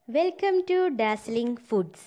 welcome to dazzling foods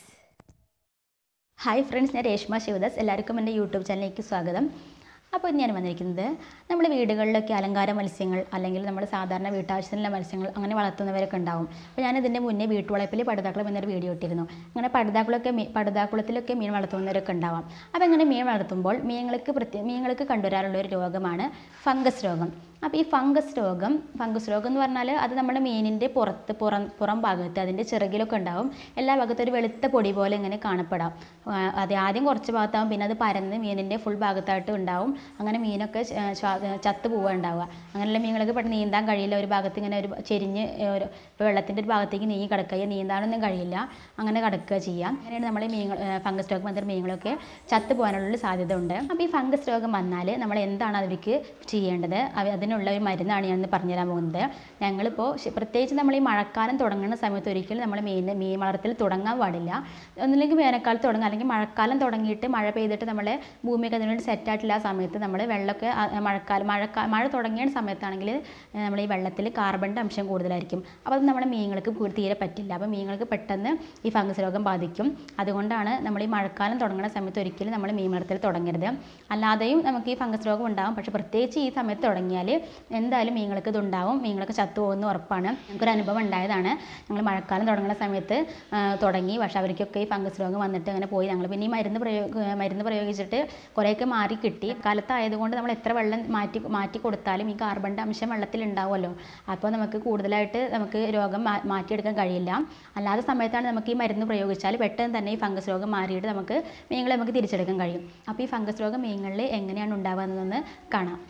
hi friends ഞാൻ രേഷ്മ ശിവദാസ് എല്ലാവർക്കും എൻ്റെ യൂട്യൂബ് ചാനലിലേക്ക് സ്വാഗതം അപ്പോൾ ഇന്ന് ഞാൻ വന്നിരിക്കുന്നത് നമ്മുടെ വീടുകളിലൊക്കെ അലങ്കാര മത്സ്യങ്ങൾ അല്ലെങ്കിൽ നമ്മുടെ സാധാരണ വീട്ടാവശ്യത്തിനുള്ള മത്സ്യങ്ങൾ അങ്ങനെ വളർത്തുന്നവരൊക്കെ ഉണ്ടാവും അപ്പോൾ ഞാൻ ഇതിൻ്റെ മുന്നേ വീട്ടുവളപ്പിൽ പടുതാക്കുളം എന്നൊരു വീഡിയോ ഇട്ടിരുന്നു അങ്ങനെ പടുതാക്കുളമൊക്കെ മീ പടുതാക്കുളത്തിലൊക്കെ മീൻ വളർത്തുന്നവരൊക്കെ ഉണ്ടാവാം അപ്പോൾ അങ്ങനെ മീൻ വളർത്തുമ്പോൾ മീനുകൾക്ക് പ്രത്യേക മീനുകൾക്ക് കണ്ടുവരാറുള്ള ഒരു രോഗമാണ് ഫംഗസ് രോഗം അപ്പോൾ ഈ ഫംഗസ് രോഗം ഫംഗസ് രോഗം എന്ന് പറഞ്ഞാൽ അത് നമ്മുടെ മീനിൻ്റെ പുറത്ത് പുറം പുറം ഭാഗത്ത് അതിൻ്റെ ചിറകിലൊക്കെ ഉണ്ടാവും എല്ലാ ഭാഗത്തും ഒരു വെളുത്ത പൊടി പോലെ ഇങ്ങനെ കാണപ്പെടാം ആ, അത് ആദ്യം കുറച്ച് ഭാഗത്താവും പിന്നെ അത് പരന്ന് മീനിൻ്റെ ഫുൾ ഭാഗത്തായിട്ട് ഉണ്ടാവും അങ്ങനെ മീനൊക്കെ ച- ശ്വാ- ചത്ത് പോവുക ഉണ്ടാവുക അങ്ങനെയുള്ള മീനുകൾക്ക് പെട്ടെന്ന് നീന്താൻ കഴിയില്ല ഒരു ഭാഗത്ത് ഇങ്ങനെ ഒരു ചെരിഞ്ഞ് ഒരു ഇപ്പോൾ വെള്ളത്തിൻ്റെ ഒരു ഭാഗത്തേക്ക് നീങ്ങി കിടക്കുക നീന്താനൊന്നും കഴിയില്ല അങ്ങനെ കിടക്കുക ചെയ്യാം അങ്ങനെയാണ് നമ്മൾ ഈ മീൻ ഫംഗസ് രോഗം വന്നിട്ട് മീനുകളൊക്കെ ചത്തു പോകാനുള്ള സാധ്യത ഉണ്ട് അപ്പോൾ ഈ ഫംഗസ് രോഗം വന്നാൽ നമ്മൾ എന്താണ് അവർക്ക് ചെയ്യേണ്ടത് അവ- അതിനുള്ള ഒരു മരുന്നാണ് ഞാൻ ഇന്ന് പറഞ്ഞുതരാൻ പോകുന്നത് ഞങ്ങളിപ്പോൾ ശ- പ്രത്യേകിച്ച് നമ്മൾ ഈ മഴക്കാലം തുടങ്ങുന്ന സമയത്ത് ഒരിക്കലും നമ്മൾ മീൻ മീൻ വളർത്തൽ തുടങ്ങാൻ പാടില്ല ഒന്നില്ലെങ്കിൽ വേനൽക്കാലത്ത് തുടങ്ങുക അല്ലെങ്കിൽ മഴക്കാലം തുടങ്ങിയിട്ട് മഴ പെയ്തിട്ട് നമ്മളെ ഭൂമിയൊക്കെ അതിനുവേണ്ടി സെറ്റായിട്ടില്ല ആ സമയത്ത് നമ്മൾ വെള്ളമൊക്കെ ആ, മഴക്കാലം മഴക്കാ മഴ തുടങ്ങിയ സമയത്താണെങ്കിൽ നമ്മൾ ഈ വെള്ളത്തിൽ കാർബണിൻ്റെ അംശം കൂടുതലായിരിക്കും അപ്പോൾ അത് നമ്മുടെ മീനുകൾക്ക് കൂ- തീരെ പറ്റില്ല അപ്പോൾ മീനുകൾക്ക് പെട്ടെന്ന് ഈ ഫംഗസ് രോഗം ബാധിക്കും അതുകൊണ്ടാണ് നമ്മൾ ഈ മഴക്കാലം തുടങ്ങുന്ന സമയത്ത് ഒരിക്കലും നമ്മൾ മീൻ വളർത്തൽ തുടങ്ങരുത് അല്ലാതെയും നമുക്ക് ഈ ഫംഗസ് രോഗം ഉണ്ടാകും പക്ഷേ പ്രത്യേകിച്ച് ഈ സമയത്ത് തുടങ്ങിയാൽ എന്തായാലും മീനുകൾക്ക് ഇതുണ്ടാവും മീനുകളൊക്കെ ചത്തുപോകുന്ന ഉറപ്പാണ് ഞങ്ങൾക്കൊരു അനുഭവം ഉണ്ടായതാണ് ഞങ്ങൾ മഴക്കാലം തുടങ്ങുന്ന സമയത്ത് ആ, തുടങ്ങി പക്ഷേ അവർക്കൊക്കെ ഈ ഫംഗസ് രോഗം വന്നിട്ട് അങ്ങനെ പോയി ഞങ്ങൾ പിന്നെ ഈ മരുന്ന് പ്രയോഗ മരുന്ന് പ്രയോഗിച്ചിട്ട് കുറേയൊക്കെ മാറി കിട്ടി കാലത്തായതുകൊണ്ട് നമ്മൾ എത്ര വെള്ളം മാറ്റി മാറ്റി കൊടുത്താലും ഈ കാർബണിൻ്റെ അംശം വെള്ളത്തിൽ ഉണ്ടാവുമല്ലോ അപ്പോൾ നമുക്ക് കൂടുതലായിട്ട് നമുക്ക് രോഗം മാ- മാറ്റിയെടുക്കാൻ കഴിയില്ല അല്ലാത്ത സമയത്താണ് നമുക്ക് ഈ മരുന്ന് പ്രയോഗിച്ചാൽ പെട്ടെന്ന് തന്നെ ഈ ഫംഗസ് രോഗം മാറിയിട്ട് നമുക്ക് മീനുകളെ നമുക്ക് തിരിച്ചെടുക്കാൻ കഴിയും അപ്പോൾ ഈ ഫംഗസ് രോഗം മീനുകളിൽ എങ്ങനെയാണ് ഉണ്ടാവുന്നതെന്ന് കാണാം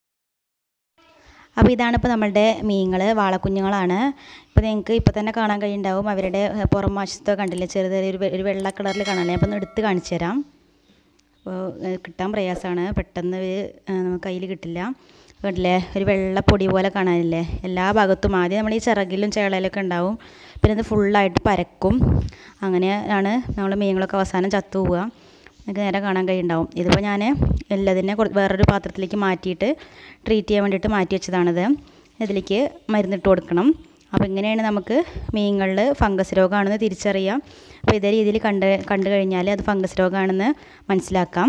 അപ്പോൾ ഇതാണ് ഇപ്പോൾ നമ്മളുടെ മീനുകൾ വാളക്കുഞ്ഞുങ്ങളാണ് ഇപ്പോൾ നിങ്ങൾക്ക് ഇപ്പോൾ തന്നെ കാണാൻ കഴിയുണ്ടാവും അവരുടെ ഏഹ്, പുറം വശത്തോ കണ്ടില്ലേ ചെറുത് ഒരു വെ- ഒരു വെള്ള കളറിൽ കാണാനേ അപ്പോൾ ഒന്ന് എടുത്ത് കാണിച്ചു തരാം അപ്പോൾ ഏഹ്, കിട്ടാൻ പ്രയാസമാണ് പെട്ടെന്ന് ഇവര്, ഏഹ്, നമുക്ക് കയ്യിൽ കിട്ടില്ല കണ്ടില്ലേ ഒരു വെള്ള പൊടി പോലെ കാണാനില്ലേ എല്ലാ ഭാഗത്തും ആദ്യം നമ്മൾ ഈ ചിറകിലും ചേളയിലൊക്കെ ഉണ്ടാവും പിന്നെ ഇത് ഫുള്ളായിട്ട് പരക്കും അങ്ങനെയാണ് നമ്മൾ മീനുകളൊക്കെ അവസാനം ചത്തു പോവുക നിങ്ങൾക്ക് നേരെ കാണാൻ കഴിയുണ്ടാവും ഇതിപ്പോൾ ഞാൻ എല്ലാതിനെ കുറ- വേറൊരു പാത്രത്തിലേക്ക് മാറ്റിയിട്ട് ട്രീറ്റ് ചെയ്യാൻ വേണ്ടിയിട്ട് മാറ്റി വെച്ചതാണിത് ഇതിലേക്ക് മരുന്നിട്ട് കൊടുക്കണം അപ്പോൾ ഇങ്ങനെയാണ് നമുക്ക് മീനുകളിൽ ഫംഗസ് രോഗമാണെന്ന് തിരിച്ചറിയാം അപ്പോൾ ഇതേ രീതിയിൽ കണ്ട് കണ്ടു കഴിഞ്ഞാൽ അത് ഫംഗസ് രോഗമാണെന്ന് മനസ്സിലാക്കാം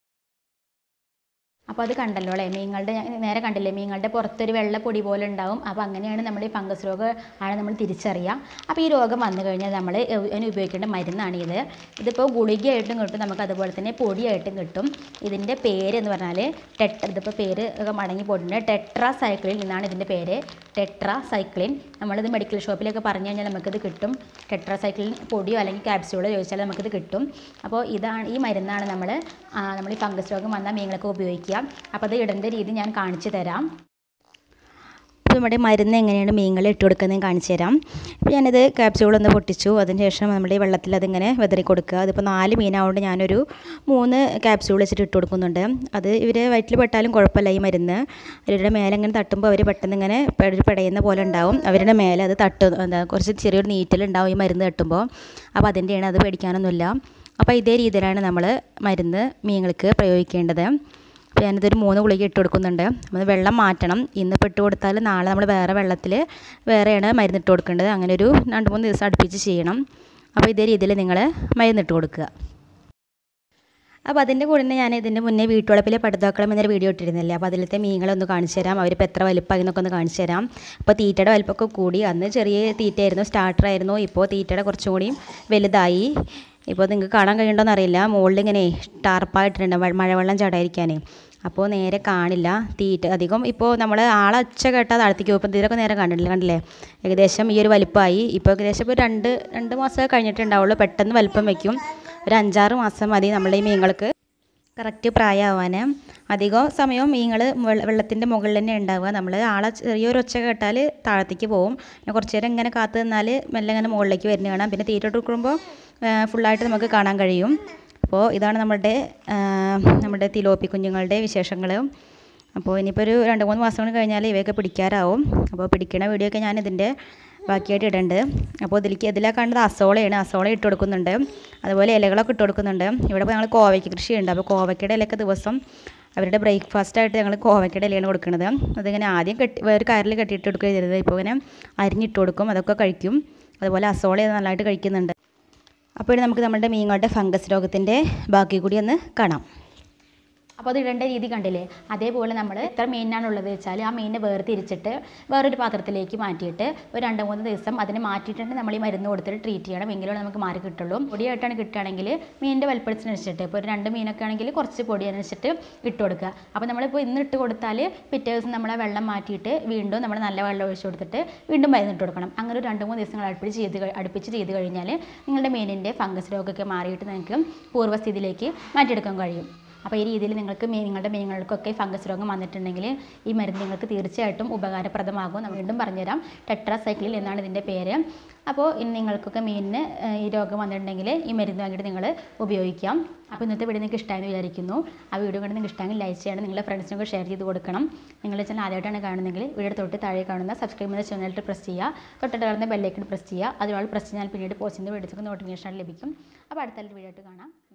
അപ്പോൾ അത് കണ്ടല്ലോ അല്ലേ മീനുകളുടെ ഞാൻ നേരെ കണ്ടില്ലേ മീനുകളുടെ പുറത്തൊരു വെള്ള പൊടി പോലെ ഉണ്ടാവും അപ്പോൾ അങ്ങനെയാണ് നമ്മൾ ഈ ഫംഗസ് രോഗം ആണ് നമ്മൾ തിരിച്ചറിയാം അപ്പോൾ ഈ രോഗം വന്നു കഴിഞ്ഞാൽ നമ്മൾ അതിന് ഉപയോഗിക്കേണ്ട മരുന്നാണ് ഇത് ഇതിപ്പോൾ ഗുളികയായിട്ടും കിട്ടും നമുക്ക് അതുപോലെ തന്നെ പൊടിയായിട്ടും കിട്ടും ഇതിൻ്റെ പേര് എന്ന് പറഞ്ഞാൽ ടെട്ട ഇതിപ്പോൾ പേര് ഒക്കെ മടങ്ങി പോയിട്ടുണ്ട് ടെട്രാ സൈക്ലിൻ എന്നാണ് ഇതിൻ്റെ പേര് ടെട്രാ സൈക്ലിൻ നമ്മളിത് മെഡിക്കൽ ഷോപ്പിലൊക്കെ പറഞ്ഞു കഴിഞ്ഞാൽ നമുക്കിത് കിട്ടും ടെട്രാ സൈക്ലിൻ പൊടിയോ അല്ലെങ്കിൽ ക്യാപ്സ്യൂളോ ചോദിച്ചാൽ നമുക്കിത് കിട്ടും അപ്പോൾ ഇതാണ് ഈ മരുന്നാണ് നമ്മൾ നമ്മൾ ഈ ഫംഗസ് രോഗം വന്നാൽ മീനുകളൊക്കെ ഉപയോഗിക്കുക അപ്പോൾ അത് ഇടേണ്ട രീതി ഞാൻ കാണിച്ചു തരാം അപ്പോൾ നമ്മുടെ മരുന്ന് എങ്ങനെയാണ് മീനുകൾ ഇട്ട് കൊടുക്കുന്നത് ഞാൻ കാണിച്ചു തരാം അപ്പോൾ ഞാനത് ക്യാപ്സ്യൂളൊന്ന് പൊട്ടിച്ചു അതിന് ശേഷം നമ്മുടെ ഈ വെള്ളത്തിൽ അതിങ്ങനെ വെതറി കൊടുക്കുക അതിപ്പോൾ നാല് മീനായതുകൊണ്ട് ഞാനൊരു മൂന്ന് ക്യാപ്സ്യൂൾ വെച്ചിട്ട് ഇട്ട് കൊടുക്കുന്നുണ്ട് അത് ഇവർ വയറ്റിൽ പെട്ടാലും കുഴപ്പമില്ല ഈ മരുന്ന് അവരുടെ മേലെ ഇങ്ങനെ തട്ടുമ്പോൾ അവർ പെട്ടെന്ന് ഇങ്ങനെ പെ- ഒരു പിടയുന്ന പോലെ ഉണ്ടാവും അവരുടെ മേലെ അത് തട്ട് എന്താ കുറച്ച് ചെറിയൊരു നീറ്റലുണ്ടാവും ഈ മരുന്ന് തട്ടുമ്പോൾ അപ്പോൾ അതിൻ്റെയാണ് അത് പേടിക്കാനൊന്നുമില്ല അപ്പോൾ ഇതേ രീതിയിലാണ് നമ്മൾ മരുന്ന് മീനുകൾക്ക് പ്രയോഗിക്കേണ്ടത് അപ്പോൾ ഞാനിതൊരു മൂന്ന് ഗുളിക ഇട്ട് കൊടുക്കുന്നുണ്ട് നമ്മൾ വെള്ളം മാറ്റണം ഇന്നിപ്പോൾ ഇട്ട് കൊടുത്താൽ നാളെ നമ്മൾ വേറെ വെള്ളത്തിൽ വേറെയാണ് മരുന്ന് ഇട്ട് കൊടുക്കേണ്ടത് അങ്ങനെ ഒരു രണ്ട് മൂന്ന് ദിവസം അടുപ്പിച്ച് ചെയ്യണം അപ്പോൾ ഇതേ രീതിയിൽ നിങ്ങൾ മരുന്നിട്ട് കൊടുക്കുക അപ്പോൾ അതിൻ്റെ കൂടെ തന്നെ ഞാൻ ഇതിൻ്റെ മുന്നേ വീട്ടുവളപ്പിലെ പടുതാക്കളം എന്നൊരു വീഡിയോ ഇട്ടിരുന്നില്ലേ അപ്പോൾ അതിലത്തെ മീനുകളൊന്ന് കാണിച്ചു തരാം അവരിപ്പോൾ എത്ര വലുപ്പമായി എന്നൊക്കെ ഒന്ന് കാണിച്ചു തരാം അപ്പോൾ തീറ്റയുടെ വലുപ്പമൊക്കെ കൂടി അന്ന് ചെറിയ തീറ്റയായിരുന്നു സ്റ്റാർട്ടർ ആയിരുന്നു ഇപ്പോൾ തീറ്റയുടെ കുറച്ചും കൂടി വലുതായി ഇപ്പോൾ നിങ്ങൾക്ക് കാണാൻ കഴിയുണ്ടോയെന്ന് അറിയില്ല മുകളിൽ ഇങ്ങനെ ടാർപ്പായിട്ടുണ്ട് മഴ- മഴവെള്ളം ചടായിരിക്കാനേ അപ്പോൾ നേരെ കാണില്ല തീറ്റ അധികം ഇപ്പോൾ നമ്മൾ ആളെ ഒച്ച കേട്ടാൽ താഴത്തേക്ക് പോകും ഇതിലൊക്കെ നേരെ കണ്ടിട്ടില്ല കണ്ടില്ലേ ഏകദേശം ഈ ഒരു വലിപ്പമായി ഇപ്പോൾ ഏകദേശം ഇപ്പോൾ രണ്ട് രണ്ട് മാസമൊക്കെ കഴിഞ്ഞിട്ടുണ്ടാവുള്ളൂ പെട്ടെന്ന് വലിപ്പം വയ്ക്കും ഒരു അഞ്ചാറ് മാസം മതി നമ്മളെ ഈ മീനുകൾക്ക് കറക്റ്റ് പ്രായമാവാൻ അധികം സമയവും മീനുകൾ വെള്ളത്തിൻ്റെ മുകളിൽ തന്നെ ഉണ്ടാവുക നമ്മൾ ആളെ ചെറിയൊരു ഒച്ച കേട്ടാൽ താഴത്തേക്ക് പോകും പിന്നെ കുറച്ച് നേരം ഇങ്ങനെ കാത്തു നിന്നാൽ മെല്ലെ ഇങ്ങനെ മുകളിലേക്ക് വരുന്ന കാണാം പിന്നെ തീറ്റ കൊടുക്കുമ്പോൾ ഫുള്ളായിട്ട് നമുക്ക് കാണാൻ കഴിയും അപ്പോൾ ഇതാണ് നമ്മുടെ ആ, നമ്മുടെ തിലോപ്പി കുഞ്ഞുങ്ങളുടെ വിശേഷങ്ങൾ അപ്പോൾ ഇനിയിപ്പോൾ ഒരു രണ്ട് മൂന്ന് മാസം കൂടി കഴിഞ്ഞാൽ ഇവയൊക്കെ പിടിക്കാറാവും അപ്പോൾ പിടിക്കണ വീഡിയോ ഒക്കെ ഞാൻ ഇതിൻ്റെ ബാക്കിയായിട്ട് ഇടുന്നുണ്ട് അപ്പോൾ ഇതിലേക്ക് ഇതിലാ കാണുന്നത് അസോളയാണ് അസോള ഇട്ട് കൊടുക്കുന്നുണ്ട് അതുപോലെ ഇലകളൊക്കെ ഇട്ട് കൊടുക്കുന്നുണ്ട് ഇവിടെ ഇപ്പോൾ ഞങ്ങൾ കോവയ്ക്ക് കൃഷിയുണ്ട് അപ്പോൾ കോവയ്ക്കയുടെ ഇലയൊക്കെ ദിവസം അവരുടെ ബ്രേക്ക്ഫാസ്റ്റ് ആയിട്ട് ഞങ്ങൾ കോവയ്ക്കയുടെ ഇലയാണ് കൊടുക്കുന്നത് അതിങ്ങനെ ആദ്യം കെട്ടി വേറെ കയറിൽ കെട്ടിയിട്ട് കൊടുക്കുക ചെയ്തത് ഇപ്പോൾ ഇങ്ങനെ അരിഞ്ഞിട്ട് കൊടുക്കും അതൊക്കെ കഴിക്കും അതുപോലെ അസോള നല്ലതായിട്ട് കഴിക്കുന്നുണ്ട് അപ്പോൾ ഇനി നമുക്ക് നമ്മുടെ മീനുകളുടെ ഫംഗസ് രോഗത്തിൻ്റെ ബാക്കി കൂടി ഒന്ന് കാണാം അപ്പോൾ അത് ഇടേണ്ട രീതി കണ്ടില്ലേ അതേപോലെ നമ്മൾ എത്ര മീനാണുള്ളത് വെച്ചാൽ ആ മീനിനെ വേർതിരിച്ചിട്ട് വേറൊരു പാത്രത്തിലേക്ക് മാറ്റിയിട്ട് ഒരു രണ്ട് മൂന്ന് ദിവസം അതിനെ മാറ്റിയിട്ടുണ്ട് നമ്മൾ ഈ മരുന്ന് കൊടുത്തിട്ട് ട്രീറ്റ് ചെയ്യണം എങ്കിലേ നമുക്ക് മാറി കിട്ടുള്ളൂ പൊടിയായിട്ടാണ് കിട്ടുകയാണെങ്കിൽ മീനിൻ്റെ വലുപ്പത്തിനനുസരിച്ചിട്ട് ഇപ്പോൾ ഒരു രണ്ട് മീനൊക്കെ ആണെങ്കിൽ കുറച്ച് പൊടി അനുസരിച്ചിട്ട് ഇട്ട് കൊടുക്കുക അപ്പോൾ നമ്മളിപ്പോൾ ഇന്ന് ഇട്ട് കൊടുത്താൽ പിറ്റേ ദിവസം നമ്മൾ ആ വെള്ളം മാറ്റിയിട്ട് വീണ്ടും നമ്മൾ നല്ല വെള്ളം ഒഴിച്ച് കൊടുത്തിട്ട് വീണ്ടും മരുന്ന് ഇട്ട് കൊടുക്കണം അങ്ങനെ ഒരു രണ്ട് മൂന്ന് ദിവസങ്ങൾ അടുപ്പിച്ച് ചെയ്ത് കഴി- അടുപ്പിച്ച് ചെയ്ത് കഴിഞ്ഞാൽ നിങ്ങളുടെ മീനിൻ്റെ ഫംഗസ് രോഗമൊക്കെ മാറിയിട്ട് നിങ്ങൾക്ക് പൂർവ്വസ്ഥിതിയിലേക്ക് മാറ്റിയെടുക്കാൻ കഴിയും അപ്പോൾ ഈ രീതിയിൽ നിങ്ങൾക്ക് മീൻ നിങ്ങളുടെ മീനുകൾക്കൊക്കെ ഫംഗസ് രോഗം വന്നിട്ടുണ്ടെങ്കിൽ ഈ മരുന്ന് നിങ്ങൾക്ക് തീർച്ചയായിട്ടും ഉപകാരപ്രദമാകും ഞാൻ വീണ്ടും പറഞ്ഞുതരാം ടെട്രാസൈക്ലിൽ എന്നാണ് ഇതിൻ്റെ പേര് അപ്പോൾ ഇനി നിങ്ങൾക്കൊക്കെ മീനിന് ഏഹ്, ഈ രോഗം വന്നിട്ടുണ്ടെങ്കിൽ ഈ മരുന്ന് വാങ്ങിയിട്ട് നിങ്ങൾ ഉപയോഗിക്കാം അപ്പോൾ ഇന്നത്തെ വീഡിയോ നിങ്ങൾക്ക് ഇഷ്ടമായെന്ന് വിചാരിക്കുന്നു ആ വീഡിയോ കണ്ട് നിങ്ങൾക്ക് ഇഷ്ടമെങ്കിൽ ലൈക്ക് ചെയ്യണം നിങ്ങളുടെ ഫ്രണ്ട്സിനൊക്കെ ഷെയർ ചെയ്ത് കൊടുക്കണം നിങ്ങളുടെ ചാനൽ ആദ്യമായിട്ടാണ് കാണുന്നതെങ്കിൽ വീഡിയോ തൊട്ട് താഴെ കാണുന്ന സബ്സ്ക്രൈബ് ചെയ്യുന്ന ചാനലിട്ട് പ്രസ് ചെയ്യുക തൊട്ടിട്ട് കാണുന്ന ബെല്ലൈക്കൺ പ്രസ് ചെയ്യുക അതുപോലെ പ്രസ് ചെയ്താൽ പിന്നീട് പോസ്റ്റ് ചെയ്യുന്ന വീഡിയോസൊക്കെ നോട്ടിഫിക്കേഷൻ ലഭിക്കും അപ്പോൾ അടുത്ത വീഡിയോ ആയിട്ട് കാണാം